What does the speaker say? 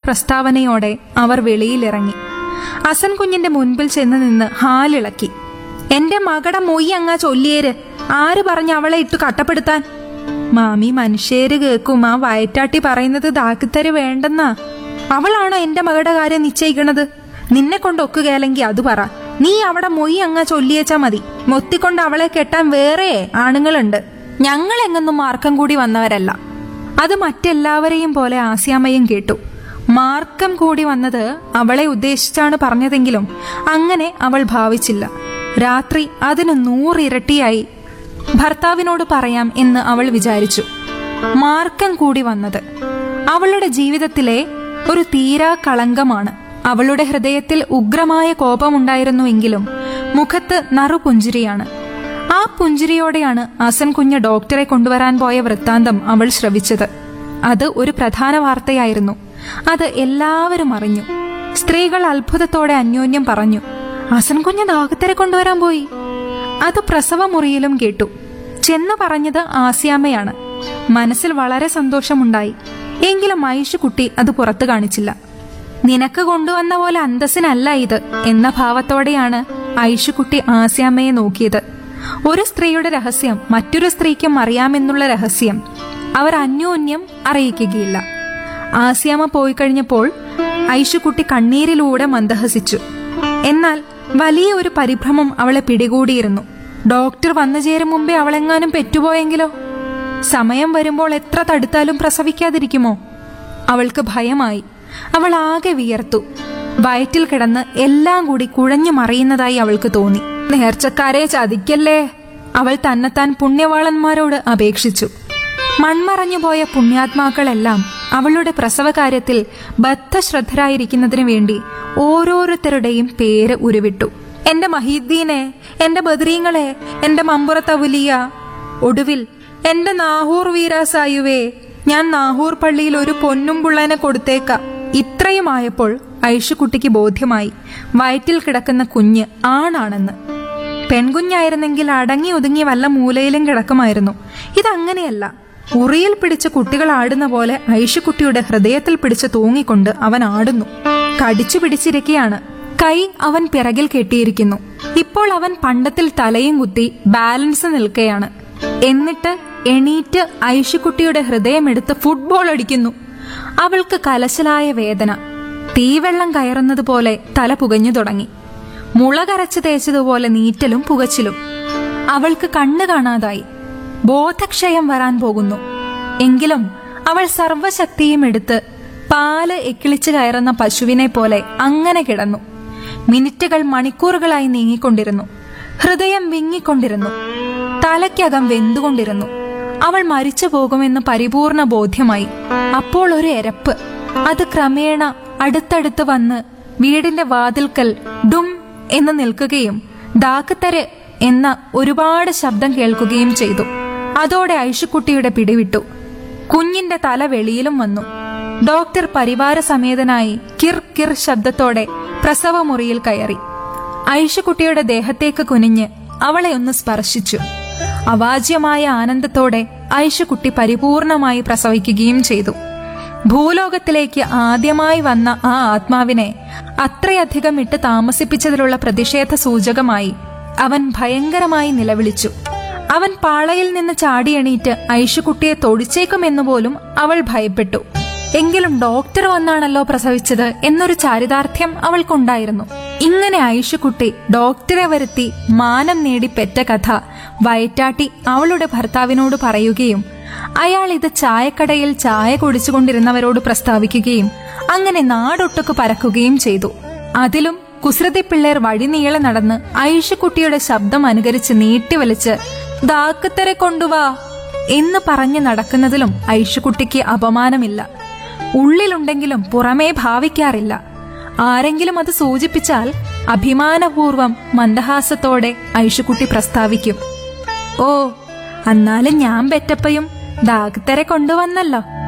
പ്രസ്താവനയോടെ അവർ വെളിയിലിറങ്ങി അസൻ കുഞ്ഞിന്റെ മുൻപിൽ ചെന്ന് നിന്ന് ഹാലിളക്കി എന്റെ മകടെ മൊയ്യ് അങ്ങാ ചൊല്ലിയേര് ആര് പറഞ്ഞ അവളെ ഇട്ടു കട്ടപ്പെടുത്താൻ മാമി മനുഷ്യര് കേക്കും ആ വയറ്റാട്ടി പറയുന്നത് ദാക്കിത്തര് വേണ്ടെന്നാ അവളാണോ എന്റെ മകളുടെ കാര്യം നിശ്ചയിക്കണത് നിന്നെ കൊണ്ട് ഒക്കുകയല്ലെങ്കിൽ അത് പറ നീ അവിടെ മൊയ് അങ്ങ ചൊല്ലിയേച്ചാ മതി മൊത്തിക്കൊണ്ട് അവളെ കെട്ടാൻ വേറെ ആണുങ്ങളുണ്ട് ഞങ്ങൾ എങ്ങൊന്നും മാർക്കം കൂടി വന്നവരല്ല അത് മറ്റെല്ലാവരെയും പോലെ ആസ്യാമയും കേട്ടു മാർക്കം കൂടി വന്നത് അവളെ ഉദ്ദേശിച്ചാണ് പറഞ്ഞതെങ്കിലും അങ്ങനെ അവൾ ഭാവിച്ചില്ല രാത്രി അതിന് നൂറിരട്ടിയായി ഭർത്താവിനോട് പറയാം എന്ന് അവൾ വിചാരിച്ചു മാർക്കം കൂടി വന്നത് അവളുടെ ജീവിതത്തിലെ ഒരു തീരാ കളങ്കമാണ് അവളുടെ ഹൃദയത്തിൽ ഉഗ്രമായ കോപമുണ്ടായിരുന്നുവെങ്കിലും മുഖത്ത് നറുപുഞ്ചിരിയാണ് ആ പുഞ്ചിരിയോടെയാണ് അസൻ കുഞ്ഞ് ഡോക്ടറെ കൊണ്ടുവരാൻ പോയ വൃത്താന്തം അവൾ ശ്രവിച്ചത് അത് ഒരു പ്രധാന വാർത്തയായിരുന്നു അത് എല്ലാവരും അറിഞ്ഞു സ്ത്രീകൾ അത്ഭുതത്തോടെ അന്യോന്യം പറഞ്ഞു അസൻ കുഞ്ഞ് ഡോക്ടറെ കൊണ്ടുവരാൻ പോയി അത് പ്രസവമുറിയിലും കേട്ടു ചെന്നു പറഞ്ഞത് ആസിയാമ്മയാണ് മനസ്സിൽ വളരെ സന്തോഷമുണ്ടായി എങ്കിലും ഐഷു കുട്ടി അത് പുറത്തു കാണിച്ചില്ല നിനക്ക് കൊണ്ടുവന്ന പോലെ അന്തസ്സിനല്ല ഇത് എന്ന ഭാവത്തോടെയാണ് ഐഷുക്കുട്ടി ആസ്യാമ്മയെ നോക്കിയത് ഒരു സ്ത്രീയുടെ രഹസ്യം മറ്റൊരു സ്ത്രീക്കും അറിയാമെന്നുള്ള രഹസ്യം അവർ അന്യോന്യം അറിയിക്കുകയില്ല ആസ്യാമ്മ പോയി കഴിഞ്ഞപ്പോൾ ഐഷുക്കുട്ടി കണ്ണീരിലൂടെ മന്ദഹസിച്ചു എന്നാൽ വലിയ ഒരു പരിഭ്രമം അവളെ പിടികൂടിയിരുന്നു ഡോക്ടർ വന്നു ചേരും മുമ്പേ അവളെങ്ങാനും പെറ്റുപോയെങ്കിലോ സമയം വരുമ്പോൾ എത്ര തടുത്താലും പ്രസവിക്കാതിരിക്കുമോ അവൾക്ക് ഭയമായി അവൾ ആകെ വിയർത്തു വയറ്റിൽ കിടന്ന് എല്ലാം കൂടി കുഴഞ്ഞു മറിയുന്നതായി അവൾക്ക് തോന്നി നേർച്ചക്കാരെ ചതിക്കല്ലേ അവൾ തന്നെത്താൻ പുണ്യവാളന്മാരോട് അപേക്ഷിച്ചു മൺമറഞ്ഞു പോയ പുണ്യാത്മാക്കളെല്ലാം അവളുടെ പ്രസവകാര്യത്തിൽ ബദ്ധശ്രദ്ധരായിരിക്കുന്നതിനു വേണ്ടി ഓരോരുത്തരുടെയും പേര് ഉരുവിട്ടു എന്റെ മഹീദ്ദീനെ എന്റെ ബദ്രീങ്ങളെ എന്റെ മമ്പുറത്തവുലിയ ഒടുവിൽ എന്റെ നാഹൂർ വീരാസായുവേ ഞാൻ നാഹൂർ പള്ളിയിൽ ഒരു പൊന്നും പുള്ളനെ കൊടുത്തേക്ക ഇത്രയുമായപ്പോൾ ഐഷുക്കുട്ടിക്ക് ബോധ്യമായി വയറ്റിൽ കിടക്കുന്ന കുഞ്ഞ് ആണാണെന്ന് പെൺകുഞ്ഞായിരുന്നെങ്കിൽ അടങ്ങി ഒതുങ്ങി വല്ല മൂലയിലും കിടക്കുമായിരുന്നു ഇതങ്ങനെയല്ല ഉറിയിൽ പിടിച്ച കുട്ടികൾ ആടുന്ന പോലെ ഐഷുക്കുട്ടിയുടെ ഹൃദയത്തിൽ പിടിച്ച് തൂങ്ങിക്കൊണ്ട് അവൻ ആടുന്നു കടിച്ചു പിടിച്ചിരിക്കുകയാണ് കൈ അവൻ പിറകിൽ കെട്ടിയിരിക്കുന്നു ഇപ്പോൾ അവൻ പണ്ടത്തിൽ തലയും കുത്തി ബാലൻസ് നിൽക്കുകയാണ് എന്നിട്ട് എണീറ്റ് ഐഷുക്കുട്ടിയുടെ ഹൃദയമെടുത്ത് ഫുട്ബോൾ അടിക്കുന്നു അവൾക്ക് കലശലായ വേദന തീവെള്ളം കയറുന്നത് പോലെ തല പുകഞ്ഞു തുടങ്ങി മുള കരച്ച് തേച്ചതുപോലെ നീറ്റലും പുകച്ചിലും അവൾക്ക് കണ്ണു കാണാതായി ബോധക്ഷയം വരാൻ പോകുന്നു എങ്കിലും അവൾ സർവശക്തിയും എടുത്ത് പാല് എക്കിളിച്ചു കയറുന്ന പശുവിനെ പോലെ അങ്ങനെ കിടന്നു മിനിറ്റുകൾ മണിക്കൂറുകളായി നീങ്ങിക്കൊണ്ടിരുന്നു ഹൃദയം വിങ്ങിക്കൊണ്ടിരുന്നു തലയ്ക്കകം വെന്തുകൊണ്ടിരുന്നു അവൾ മരിച്ചു പോകുമെന്ന് പരിപൂർണ ബോധ്യമായി അപ്പോൾ ഒരു എരപ്പ് അത് ക്രമേണ അടുത്തടുത്ത് വന്ന് വീടിന്റെ വാതിൽക്കൽ ഡും എന്ന് നിൽക്കുകയും ദാക്കത്തര് എന്ന ഒരുപാട് ശബ്ദം കേൾക്കുകയും ചെയ്തു അതോടെ ഐഷുക്കുട്ടിയുടെ പിടിവിട്ടു കുഞ്ഞിന്റെ തല വെളിയിലും വന്നു ഡോക്ടർ പരിവാര സമേതനായി കിർ കിർ ശബ്ദത്തോടെ പ്രസവമുറിയിൽ കയറി ഐഷുക്കുട്ടിയുടെ ദേഹത്തേക്ക് കുനിഞ്ഞ് അവളെ ഒന്ന് സ്പർശിച്ചു അവാജ്യമായ ആനന്ദത്തോടെ ഐഷുക്കുട്ടി പരിപൂർണമായി പ്രസവിക്കുകയും ചെയ്തു ഭൂലോകത്തിലേക്ക് ആദ്യമായി വന്ന ആ ആത്മാവിനെ അത്രയധികം ഇട്ട് താമസിപ്പിച്ചതിലുള്ള പ്രതിഷേധ സൂചകമായി അവൻ ഭയങ്കരമായി നിലവിളിച്ചു അവൻ പാളയിൽ നിന്ന് ചാടിയെണീറ്റ് ഐഷുക്കുട്ടിയെ തൊടിച്ചേക്കുമെന്നു പോലും അവൾ ഭയപ്പെട്ടു എങ്കിലും ഡോക്ടർ വന്നാണല്ലോ പ്രസവിച്ചത് എന്നൊരു ചാരിതാർത്ഥ്യം അവൾക്കുണ്ടായിരുന്നു ഇങ്ങനെ ഐഷുക്കുട്ടി ഡോക്ടറെ വരുത്തി മാനം നേടി പെറ്റ കഥ വയറ്റാട്ടി അവളുടെ ഭർത്താവിനോട് പറയുകയും അയാൾ ഇത് ചായക്കടയിൽ ചായ കുടിച്ചുകൊണ്ടിരുന്നവരോട് പ്രസ്താവിക്കുകയും അങ്ങനെ നാടൊട്ടുക്ക് പരക്കുകയും ചെയ്തു അതിലും കുസൃതി പിള്ളേർ വഴിനീളെ നടന്ന് ഐഷുക്കുട്ടിയുടെ ശബ്ദം അനുകരിച്ച് നീട്ടിവലിച്ച് ദാക്കത്തരെ കൊണ്ടുവാ എന്ന് പറഞ്ഞു നടക്കുന്നതിലും ഐഷുക്കുട്ടിക്ക് അപമാനമില്ല ഉള്ളിലുണ്ടെങ്കിലും പുറമേ ഭാവിക്കാറില്ല ആരെങ്കിലും അത് സൂചിപ്പിച്ചാൽ അഭിമാനപൂർവം മന്ദഹാസത്തോടെ ഐഷുക്കുട്ടി പ്രസ്താവിക്കും ഓ എന്നാലും ഞാൻ പെറ്റപ്പയും ദാഗത്തരെ കൊണ്ടുവന്നല്ലോ